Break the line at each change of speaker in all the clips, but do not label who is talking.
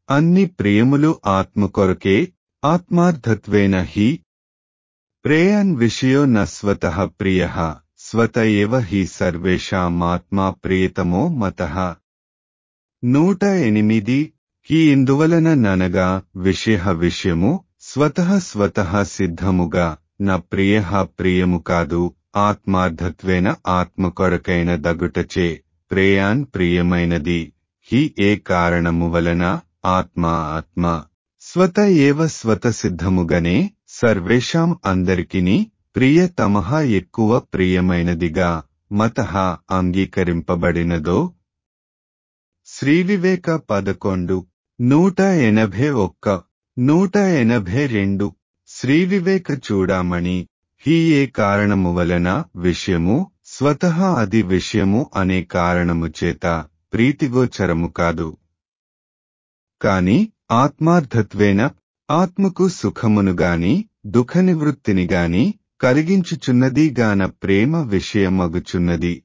అన్ని ప్రియములు ఆత్మ కొరకే ఆత్మార్థత్వేన హి ప్రేయన్ విషయో న స్వతః ప్రియ స్వత ఏవ హి సర్వేషామాత్మా ప్రియతమో మతః నూట ఎనిమిది ఈ ఇందువలన ననగా విషయ విషయము స్వతః స్వతః సిద్ధముగా నా ప్రియ ప్రియము కాదు ఆత్మార్థత్వేన ఆత్మ కొరకైన దగుటచే ప్రేయాన్ ప్రియమైనది హి ఏ కారణము వలన ఆత్మ ఆత్మ స్వత ఏవ స్వత సిద్ధముగనే సర్వేషాం అందరికిని ప్రియతమః ఎక్కువ ప్రియమైనదిగా మతః అంగీకరింపబడినదో శ్రీవివేక పదకొండు నూట ఎనభై ఒక్క నూట ఎనభై రెండు శ్రీవివేక చూడామణి హీ ఏ కారణము వలన విషయము స్వతః అది విషయము అనే కారణము చేత ప్రీతిగోచరము కాదు కాని ఆత్మార్థత్వేన ఆత్మకు సుఖమునుగాని దుఃఖ నివృత్తినిగాని కలిగించుచున్నది గాన ప్రేమ విషయమగుచున్నది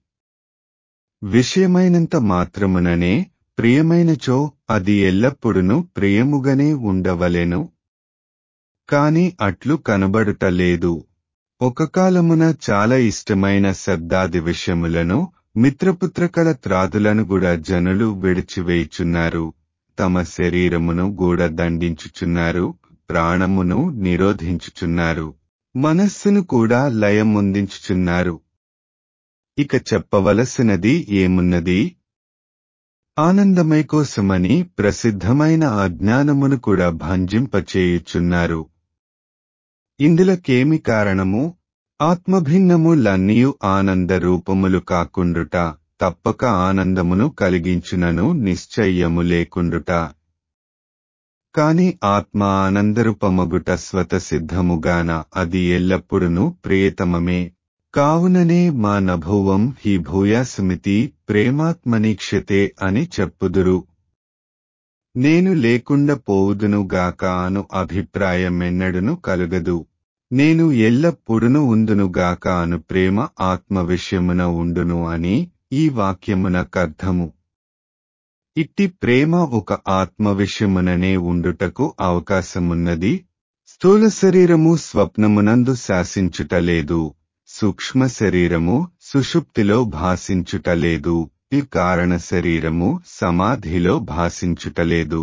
విషయమైనంత మాత్రముననే ప్రియమైనచో అది ఎల్లప్పుడును ప్రియముగానే ఉండవలెను కాని అట్లు కనబడుటలేదు ఒక కాలమున చాలా ఇష్టమైన శబ్దాది విషయములను మిత్రపుత్రకల త్రాదులను కూడా జనులు విడిచివేయుచున్నారు తమ శరీరమును గూడ దండించుచున్నారు ప్రాణమును నిరోధించుచున్నారు మనస్సును కూడా లయముందించుచున్నారు ఇక చెప్పవలసినది ఏమున్నది ఆనందమై కోసమని ప్రసిద్ధమైన అజ్ఞానమును కూడా భంజింపచేయుచున్నారు ఇందులకేమి కారణము ఆత్మభిన్నములన్నీయు ఆనంద రూపములు కాకుండుట తప్పక ఆనందమును కలిగించునను నిశ్చయ్యము లేకుండుట కాని ఆత్మ ఆనందరూపమగుట స్వత సిద్ధముగాన అది ఎల్లప్పుడును ప్రియతమమే కావుననే మా నభువం హి భూయాసమితి ప్రేమాత్మనీక్షతే అని చెప్పుదురు నేను లేకుండా పోవుదును గాక అను అభిప్రాయమెన్నడును కలుగదు నేను ఎల్లప్పుడును ఉందును గాక అను ప్రేమ ఆత్మ విషయమున ఉండును అని ఈ వాక్యమునకర్థము ఇట్టి ప్రేమ ఒక ఆత్మ విషయముననే ఉండుటకు అవకాశమున్నది స్థూల శరీరము స్వప్నమునందు శాసించుటలేదు సూక్ష్మ శరీరము సుషుప్తిలో భాసించుటలేదు ఈ కారణ శరీరము సమాధిలో భాసించుటలేదు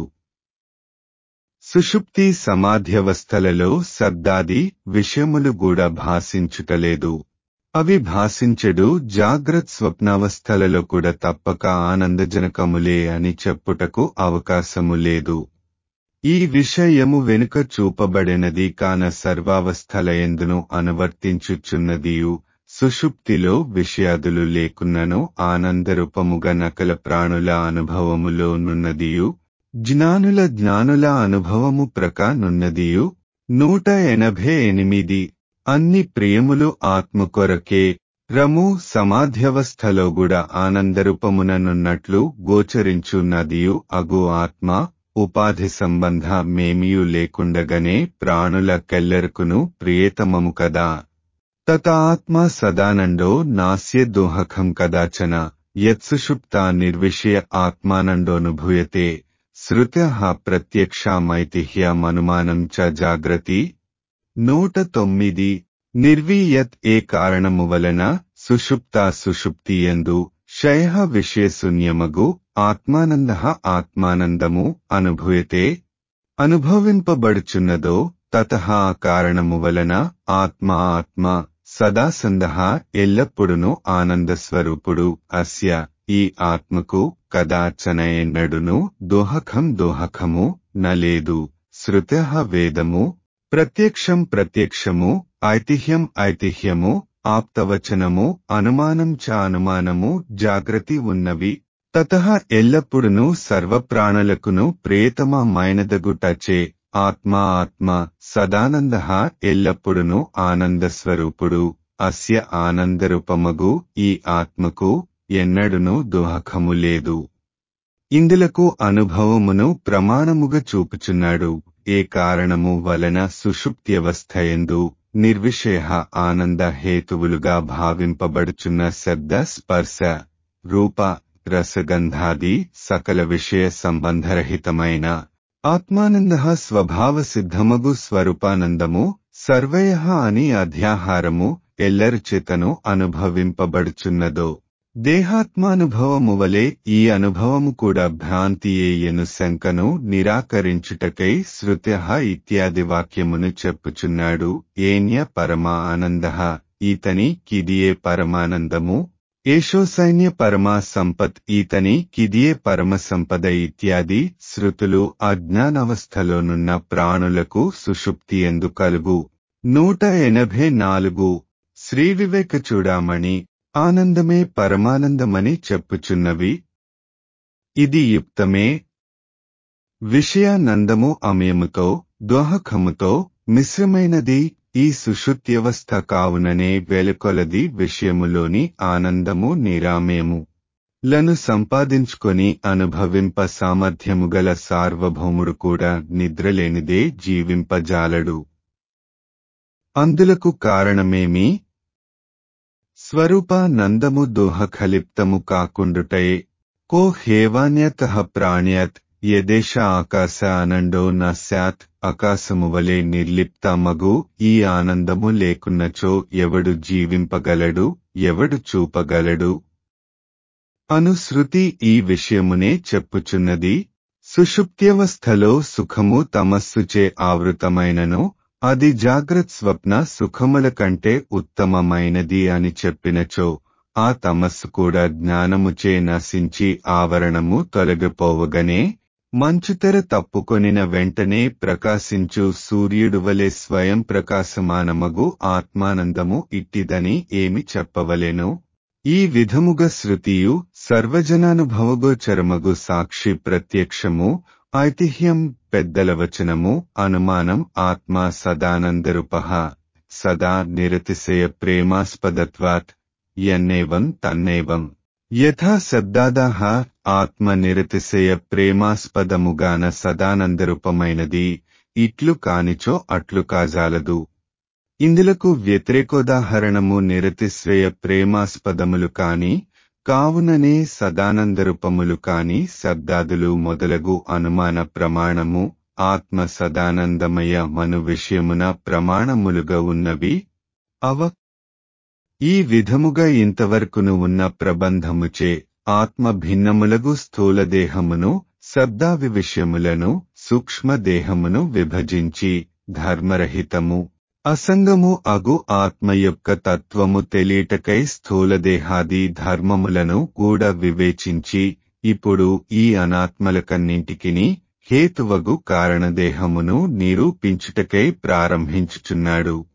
సుషుప్తి సమాధ్యవస్థలలో శబ్దాది విషయములు కూడా భాసించుటలేదు అవి భాసించెడు జాగ్రత్ స్వప్నావస్థలలో కూడా తప్పక ఆనందజనకములే అని చెప్పుటకు అవకాశము లేదు ఈ విషయము వెనుక చూపబడినది కాన సర్వావస్థలయందును అనువర్తించుచున్నదియు సుషుప్తిలో విషయాదులు లేకున్నను ఆనందరూపముగా నకల ప్రాణుల అనుభవములోనున్నదియు జ్ఞానుల జ్ఞానుల అనుభవము ప్రకానున్నదియు నూట ఎనభై ఎనిమిది అన్ని ప్రియములు ఆత్మ కొరకే రము సమాధ్యవస్థలో కూడా ఆనందరూపముననున్నట్లు గోచరించున్నదియు అగు ఆత్మ ఉపాధి సంబంధ మేమియు లేకుండగనే ప్రాణుల కెల్లెరుకును ప్రియతమము కదా తత ఆత్మ సదానందో నాస్య దోహకం కదాచన యత్సుషుప్త నిర్విషయ ఆత్మానందోనుభూయతే శృత్య ప్రత్యక్షమైతిహ్యమనుమానం చ జాగ్రతి నూట తొమ్మిది నిర్వీయత్ ఏ కారణము వలన సుషుప్త సుషుప్తియందు శయ విషయశూన్యమగు ఆత్మానంద ఆత్మానందము అనుభూయతే అనుభవింపబడుచున్నదో తత ఆ కారణము వలన ఆత్మ ఆత్మ సదాసంద ఎల్లప్పుడును ఆనందస్వరూపుడు అస్య ఈ ఆత్మకు కదాచన ఎన్నడును దోహకం దోహకము నలేదు శృత వేదము ప్రత్యక్షం ప్రత్యక్షము ఐతిహ్యం ఐతిహ్యము ఆప్తవచనము అనుమానం చ అనుమానము జాగ్రత్త ఉన్నవి తత ఎల్లప్పుడును సర్వప్రాణులకును ప్రియతమమైనదగుటచే ఆత్మ ఆత్మ సదానంద ఎల్లప్పుడును ఆనందస్వరూపుడు అస్య ఆనందరూపమగు ఈ ఆత్మకు ఎన్నడును దోహకము లేదు ఇందులకు అనుభవమును ప్రమాణముగా చూపుచున్నాడు ఏ కారణము వలన సుషుప్త్యవస్థయందు నిర్విషయ ఆనంద హేతువులుగా భావింపబడుచున్న శబ్ద స్పర్శ రూప రసగంధాది సకల విషయ సంబంధరహితమైన ఆత్మానంద స్వభావ సిద్ధమగు స్వరూపానందము సర్వయ అని అధ్యాహారము ఎల్లరిచేతను అనుభవింపబడుచున్నదో దేహాత్మానుభవము వలె ఈ అనుభవము కూడా భ్రాంతియేయను శంకను నిరాకరించుటకై శృత్య ఇత్యాది వాక్యమును చెప్పుచున్నాడు ఏన్య పరమా ఆనంద ఈతని కిదియే పరమానందము ఏషో సైన్య పరమా సంపత్ ఈతని కిదియే పరమ సంపద ఇత్యాది శృతులు అజ్ఞానవస్థలోనున్న ప్రాణులకు సుషుప్తి ఎందు కలుగు నూట ఎనభై నాలుగు శ్రీ వివేక చూడామణి ఆనందమే పరమానందమని చెప్పుచున్నవి ఇది యుక్తమే విషయానందము అమయముతో దోహకముతో మిశ్రమైనది ఈ సుషుప్త్యవస్థ కావుననే వెలుకొలది విషయములోని ఆనందము నిరామయము లను సంపాదించుకొని అనుభవింప సామర్థ్యము గల సార్వభౌముడు కూడా నిద్రలేనిదే జీవింపజాలడు అందులకు కారణమేమి స్వరూపానందము దోహఖలిప్తము కాకుండుటయే కో హేవాన్యత ప్రాణ్యత్ యదేశ ఆకాశ అనండో న స్యాత్ ఆకాశము వలె నిర్లిప్త మగు ఈ ఆనందము లేకున్నచో ఎవడు జీవింపగలడు ఎవడు చూపగలడు అనుశృతి ఈ విషయమునే చెప్పుచున్నది సుషుప్త్యవస్థలో సుఖము తమస్సుచే ఆవృతమైనను అది జాగ్రత్ స్వప్న సుఖముల కంటే ఉత్తమమైనది అని చెప్పినచో ఆ తమస్సు కూడా జ్ఞానముచే నశించి ఆవరణము తొలగిపోవగనే మంచుతెర తప్పుకొనిన వెంటనే ప్రకాశించు సూర్యుడు వలె స్వయం ప్రకాశమానమగు ఆత్మానందము ఇట్టిదని ఏమి చెప్పవలెను ఈ విధముగ శృతియు సర్వజనానుభవగోచరమగు సాక్షి ప్రత్యక్షము ఐతిహ్యం పెద్దల వచనము అనుమానం ఆత్మ సదానందరూప సదా నిరతిశయ ప్రేమాస్పదత్వాత్ యన్నేవం తన్నేవం యథా శబ్దాదాహ ఆత్మ నిరతిశయ ప్రేమాస్పదముగాన సదానందరూపమైనది ఇట్లు కానిచో అట్లు కాజాలదు ఇందులకు వ్యతిరేకోదాహరణము నిరతిశ్రేయ ప్రేమాస్పదములు కాని కావుననే సదానందరూపములు కాని శబ్దాదులు మొదలగు అనుమాన ప్రమాణము ఆత్మ సదానందమయ మను విషయమున ప్రమాణములుగా ఉన్నవి అవ ఈ విధముగా ఇంతవరకును ఉన్న ప్రబంధముచే ఆత్మ భిన్నములగు స్థూలదేహమును శబ్దావి విషయములను సూక్ష్మదేహమును విభజించి ధర్మరహితము అసంగము అగు ఆత్మ యొక్క తత్వము తెలియటకై స్థూలదేహాది ధర్మములను కూడా వివేచించి ఇప్పుడు ఈ అనాత్మలకన్నింటికిని హేతువగు కారణదేహమును నిరూపించుటకై ప్రారంభించుచున్నాడు